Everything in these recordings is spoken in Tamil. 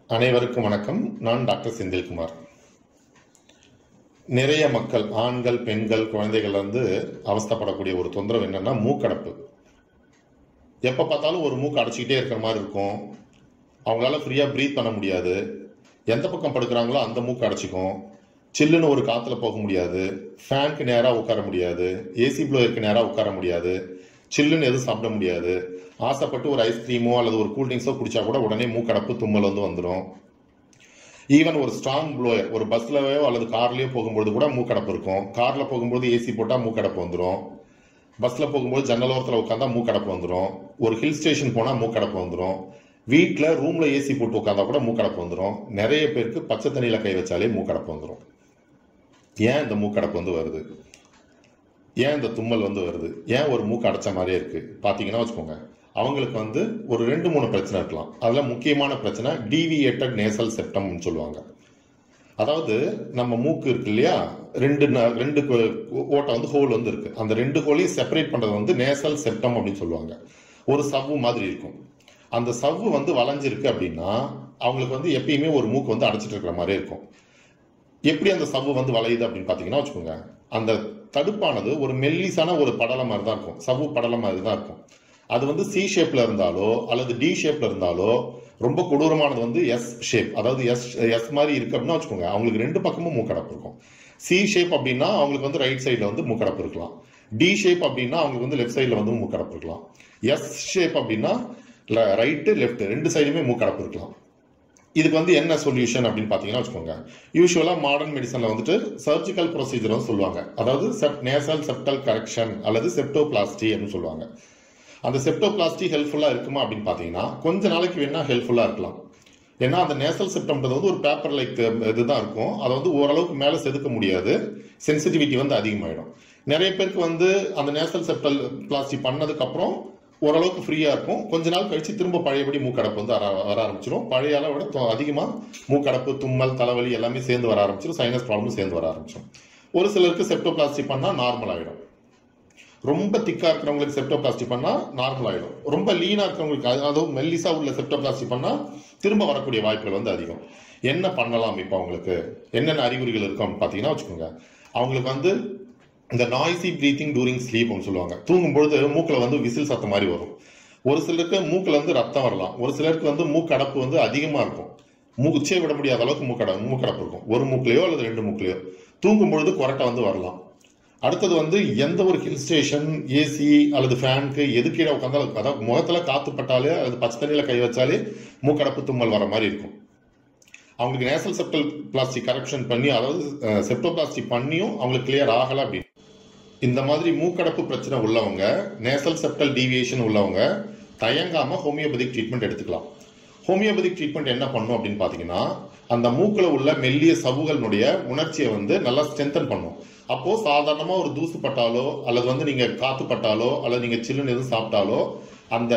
அனைவருக்கும் வணக்கம் நான் டாக்டர் செந்தில்குமார் நிறைய மக்கள் ஆண்கள் பெண்கள் குழந்தைகள் வந்து அவஸ்தைப்படக்கூடிய ஒரு தொந்தரவு என்னன்னா மூக்கடைப்பு எப்போ பார்த்தாலும் ஒரு மூக்கு அடைச்சிக்கிட்டே இருக்கிற மாதிரி இருக்கும் அவங்களால ஃப்ரீயாக ப்ரீத் பண்ண முடியாது எந்த பக்கம் படுக்கிறாங்களோ அந்த மூக்கு அடைச்சிக்கும் சில்லுன்னு ஒரு காற்றுல போக முடியாது ஃபேனுக்கு நேராக உட்கார முடியாது ஏசி ப்ளோயருக்கு நேராக உட்கார முடியாது சில்லுன்னு எதுவும் சாப்பிட முடியாது ஆசைப்பட்டு ஒரு ஐஸ்கிரீமோ அல்லது ஒரு கூல்ட்ரிங்க்ஸோ குடிச்சா கூட உடனே மூக்கடைப்பு தும்மல் வந்து வந்துடும் ஈவன் ஒரு ஸ்ட்ராங் ப்ளோயர் ஒரு பஸ்லயோ அல்லது கார்லயோ போகும்போது கூட மூக்கடைப்பு இருக்கும் கார்ல போகும்போது ஏசி போட்டா மூக்கடைப்பு வந்துடும் பஸ்ல போகும்போது ஜன்னலோரத்தில் உட்காந்தா மூக்கடைப்பு வந்துடும் ஒரு ஹில் ஸ்டேஷன் போனா மூக்கடைப்பு வந்துடும் வீட்டில் ரூம்ல ஏசி போட்டு உட்காந்தா கூட மூக்கடைப்பு வந்துடும் நிறைய பேருக்கு பச்சை தண்ணியில கை வச்சாலே மூக்கடைப்பு வந்துடும் ஏன் இந்த மூக்கடைப்பு வந்து வருது ஏன் இந்த தும்மல் வந்து வருது ஏன் ஒரு மூக்கு அடைச்ச மாதிரியே இருக்கு பாத்தீங்கன்னா வச்சுக்கோங்க அவங்களுக்கு வந்து ஒரு ரெண்டு மூணு பிரச்சனை இருக்கலாம் அதுல முக்கியமான பிரச்சனை டீவியேட்டட் நேசல் செப்டம்னு சொல்லுவாங்க அதாவது நம்ம மூக்கு இருக்கு இல்லையா ரெண்டு ந- ரெண்டு கு- ஓட்டை வந்து ஹோல் வந்து இருக்கு அந்த ரெண்டு ஹோலையும் செப்பரேட் பண்றது வந்து நேசல் செப்டம் அப்படின்னு சொல்லுவாங்க ஒரு சவ்வு மாதிரி இருக்கும் அந்த சவ்வு வந்து வளைஞ்சிருக்கு அப்படின்னா அவங்களுக்கு வந்து எப்பயுமே ஒரு மூக்கு வந்து அடைச்சிட்டு இருக்கிற மாதிரி இருக்கும் எப்படி அந்த சவ்வு வந்து வளையுது அப்படின்னு பார்த்தீங்கன்னா வச்சுக்கோங்க அந்த தடுப்பானது ஒரு மெல்லிசான ஒரு படலம் மாதிரி தான் இருக்கும் சவ்வு படலம் மாதிரி தான் இருக்கும் அது வந்து சி ஷேப்ல இருந்தாலோ அல்லது டி ஷேப்ல இருந்தாலோ ரொம்ப கொடூரமானது வந்து எஸ் ஷேப் அதாவது எஸ் எஸ் மாதிரி இருக்கு அப்படின்னா வச்சுக்கோங்க அவங்களுக்கு ரெண்டு பக்கமும் மூக்கடப்பு இருக்கும் சி ஷேப் அப்படின்னா அவங்களுக்கு வந்து ரைட் சைடில் வந்து மூக்கடப்பு இருக்கலாம் டி ஷேப் அப்படின்னா அவங்களுக்கு வந்து லெஃப்ட் சைடில் வந்து மூக்கடப்பு இருக்கலாம் எஸ் ஷேப் அப்படின்னா ரைட்டு லெஃப்ட் ரெண்டு சைடுமே மூக்கடப்பு இருக்கலாம் இதுக்கு வந்து என்ன சொல்யூஷன் அப்படின்னு பார்த்தீங்கன்னா வச்சுக்கோங்க யூஸ்வலாக மாடர்ன் மெடிசனில் வந்துட்டு சர்ஜிக்கல் ப்ரொசீஜர்னு சொல்லுவாங்க அதாவது செப் நேசல் செப்டல் கரெக்ஷன் அல்லது செப்டோபிளாஸ்டி அப்படின்னு சொல்லுவாங்க அந்த செப்டோபிளாஸ்டி ஹெல்ப்ஃபுல்லாக இருக்குமா அப்படின்னு பார்த்தீங்கன்னா கொஞ்ச நாளைக்கு வேணா ஹெல்ப்ஃபுல்லாக இருக்கலாம் ஏன்னா அந்த நேசல் செப்டம்ன்றது வந்து ஒரு பேப்பர் லைக் இதுதான் இருக்கும் அதை வந்து ஓரளவுக்கு மேலே செதுக்க முடியாது சென்சிட்டிவிட்டி வந்து அதிகமாயிடும் நிறைய பேருக்கு வந்து அந்த நேசல் செப்டல் பிளாஸ்டி பண்ணதுக்கு அப்புறம் ஓரளவுக்கு ஃப்ரீயா இருக்கும் கொஞ்ச நாள் கழிச்சு திரும்ப பழையபடி மூக்கடைப்பு வந்து வர வர ஆரம்பிச்சிடும் பழைய அளவை விட தொ- அதிகமா மூக்கடைப்பு தும்மல் தலைவலி எல்லாமே சேர்ந்து வர ஆரம்பிச்சிடும் சைனஸ் ப்ராப்ளம் சேர்ந்து வர ஆரம்பிச்சிடும் ஒரு சிலருக்கு செப்டோபிளாஸ்டி பண்ணா நார்மல் ஆயிடும் ரொம்ப திக்கா இருக்கிறவங்களுக்கு செப்டோபிளாஸ்டி பண்ணா நார்மல் ஆயிடும் ரொம்ப லீனா இருக்கிறவங்களுக்கு அது- அதுவும் மெல்லிசா உள்ள செப்டோபிளாஸ்டி பண்ணா திரும்ப வரக்கூடிய வாய்ப்புகள் வந்து அதிகம் என்ன பண்ணலாம் இப்போ அவங்களுக்கு என்னென்ன அறிகுறிகள் இருக்கும் அப்படின்னு பார்த்தீங்கன்னா வச்சுக்கோங்க அவங்களுக்கு வந்து இந்த நாய்ஸி ப்ரீத்திங் டூரிங் ஸ்லீப் சொல்லுவாங்க தூங்கும் பொழுது மூக்கில் வந்து விசில் சத்தம் மாதிரி வரும் ஒரு சிலருக்கு மூக்கில் வந்து ரத்தம் வரலாம் ஒரு சிலருக்கு வந்து மூக்கடப்பு வந்து அதிகமாக இருக்கும் மூச்சே விட முடியாத அளவுக்கு மூக்கட மூக்கடப்பு இருக்கும் ஒரு மூக்குலையோ அல்லது ரெண்டு மூக்குலையோ தூங்கும் பொழுது கொரட்டை வந்து வரலாம் அடுத்தது வந்து எந்த ஒரு ஹில் ஸ்டேஷன் ஏசி அல்லது ஃபேனுக்கு எது கீழே உட்காந்தாலும் அதாவது முகத்துல காத்து பட்டாலே அல்லது பச்சை தண்ணியில கை வச்சாலே மூக்கடப்பு தும்மல் வர மாதிரி இருக்கும் அவங்களுக்கு நேசல் செப்டல் பிளாஸ்டிக் கரெக்ஷன் பண்ணி அதாவது செப்டோபிளாஸ்டிக் பண்ணியும் அவங்களுக்கு கிளியர் ஆகல அப்படின்னு இந்த மாதிரி மூக்கடப்பு பிரச்சனை உள்ளவங்க நேசல் செப்டல் டீவியேஷன் உள்ளவங்க தயங்காம ஹோமியோபதிக் ட்ரீட்மெண்ட் எடுத்துக்கலாம் ஹோமியோபதிக் ட்ரீட்மெண்ட் என்ன பண்ணும் அப்படின்னு பாத்தீங்கன்னா அந்த மூக்குல உள்ள மெல்லிய சவ்வுகளினுடைய உணர்ச்சியை வந்து நல்லா ஸ்ட்ரென்தன் பண்ணும் அப்போ சாதாரணமா ஒரு தூசு பட்டாலோ அல்லது வந்து நீங்க காத்து பட்டாலோ அல்லது நீங்க சில்லுன்னு எதுவும் சாப்பிட்டாலோ அந்த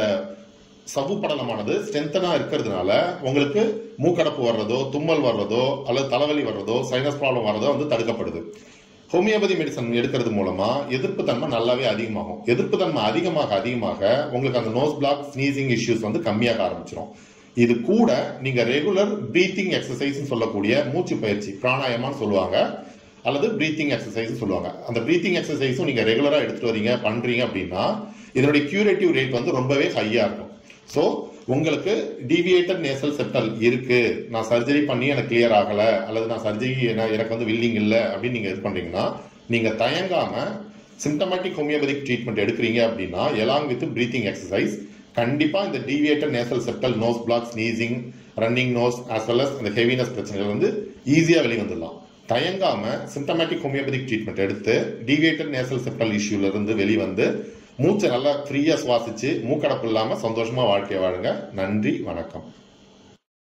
சவ்வு படலமானது ஸ்ட்ரென்தனா இருக்கிறதுனால உங்களுக்கு மூக்கடப்பு வர்றதோ தும்மல் வர்றதோ அல்லது தலைவலி வர்றதோ சைனஸ் ப்ராப்ளம் வர்றதோ வந்து தடுக்கப்படுது ஹோமியோபதி மெடிசன் எடுக்கிறது மூலமா எதிர்ப்பு தன்மை நல்லாவே அதிகமாகும் எதிர்ப்பு தன்மை அதிகமாக அதிகமாக உங்களுக்கு அந்த நோஸ் பிளாக் ஸ்னீசிங் இஷ்யூஸ் வந்து கம்மியாக ஆரம்பிச்சிடும் இது கூட நீங்க ரெகுலர் பிரீத்திங் எக்ஸசைஸ் சொல்லக்கூடிய மூச்சு பயிற்சி பிராணாயமான்னு சொல்லுவாங்க அல்லது பிரீத்திங் எக்ஸசைஸ் சொல்லுவாங்க அந்த பிரீத்திங் எக்ஸசைஸும் நீங்க ரெகுலரா எடுத்துட்டு வரீங்க பண்றீங்க அப்படின்னா இதனுடைய கியூரேட்டிவ் ரேட் வந்து ரொம்பவே ஹையா இருக்கும் ஸோ உங்களுக்கு டீவியேட்டட் நேசல் செப்டல் இருக்கு நான் சர்ஜரி பண்ணி எனக்கு கிளியர் ஆகல அல்லது நான் சர்ஜரி எனக்கு வந்து வில்லிங் இல்லை அப்படின்னு நீங்க இது பண்றீங்கன்னா நீங்க தயங்காம சிம்டமேட்டிக் ஹோமியோபதிக் ட்ரீட்மெண்ட் எடுக்கிறீங்க அப்படின்னா எலாங் வித் பிரீத்திங் எக்ஸசைஸ் கண்டிப்பா இந்த deviated nasal septal nose block sneezing running nose as well as இந்த ஹெவினஸ் பிரச்சனைகள் வந்து ஈஸியா வெளியே வந்துடலாம் தயங்காம சிம்டமேட்டிக் ஹோமியோபதிக் ட்ரீட்மெண்ட் எடுத்து டீவியேட்டட் நேசல் செப்டல் இஷ்யூல இருந்து வெளிவந்து மூச்சை நல்லா ஃப்ரீயா சுவாசிச்சு மூக்கடப்பு இல்லாம சந்தோஷமா வாழ்க்கை வாழுங்க நன்றி வணக்கம்